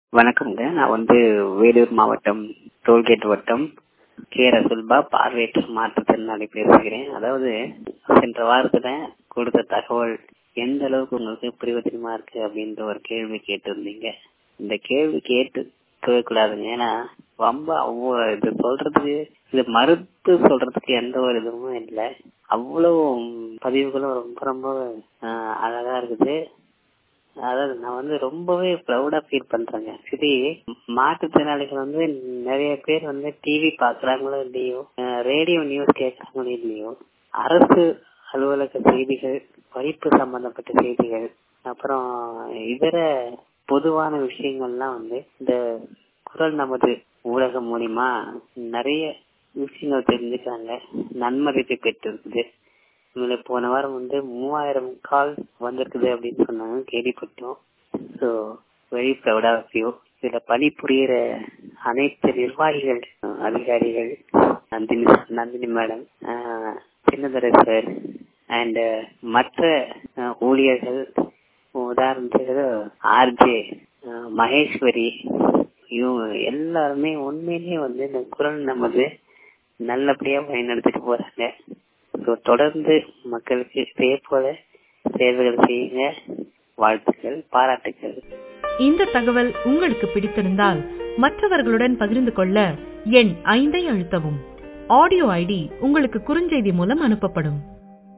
வணக்கம்ங்க நான் வந்து வேலூர் மாவட்டம் டோல்கேட் வட்டம் கே ரசுல்பா பார்வையற்ற மாற்றுத்திறனாளி பேசுகிறேன் அதாவது சென்ற வாரத்துல கொடுத்த தகவல் எந்த அளவுக்கு உங்களுக்கு பிரயோஜனமா இருக்கு அப்படின்ற ஒரு கேள்வி கேட்டிருந்தீங்க இந்த கேள்வி கேட்டு கூடாதுங்க ஏன்னா ரொம்ப அவ்வளோ இது சொல்றதுக்கு இது மறுத்து சொல்றதுக்கு எந்த ஒரு இதுவும் இல்லை அவ்வளவு பதிவுகளும் ரொம்ப ரொம்ப ஆஹ், அழகா இருக்குது அதாவது நான் வந்து ரொம்பவே ப்ரௌடா ஃபீல் பண்றேங்க சரி மாற்றுத்திறனாளிகள் வந்து நிறைய பேர் வந்து டிவி பாக்குறாங்களோ இல்லையோ ரேடியோ நியூஸ் கேட்கறாங்களோ இல்லையோ அரசு அலுவலக செய்திகள் படிப்பு சம்பந்தப்பட்ட செய்திகள் அப்புறம் இதர பொதுவான விஷயங்கள்லாம் வந்து இந்த குரல் நமது ஊடகம் மூலியமா நிறைய விஷயங்கள் தெரிஞ்சுக்கிறாங்க நன்மதிப்பை பெற்றிருக்குது இதுல போன வாரம் வந்து மூவாயிரம் கால் வந்திருக்குது அப்படின்னு சொன்னாங்க கேள்விப்பட்டோம் so very proud of you இதுல பணிபுரியிற அனைத்து நிர்வாகிகள் அஹ், அதிகாரிகள் நந்தினி நந்தினி மேடம் சின்னதர சார் அண்ட் மற்ற அஹ், ஊழியர்கள் உதாரணத்துக்கு ஆர்ஜே மகேஸ்வரி இவங்க எல்லாருமே உண்மையிலேயே வந்து இந்த குரல் நமது நல்லபடியா பயன்படுத்திட்டு போறாங்க ஸோ தொடர்ந்து மக்களுக்கு இதே போல சேவைகள் செய்யுங்க வாழ்த்துக்கள் பாராட்டுக்கள் இந்த தகவல் உங்களுக்கு பிடித்திருந்தால் மற்றவர்களுடன் பகிர்ந்து கொள்ள எண் ஐந்தை அழுத்தவும் ஆடியோ ஐடி உங்களுக்கு குறுஞ்செய்தி மூலம் அனுப்பப்படும்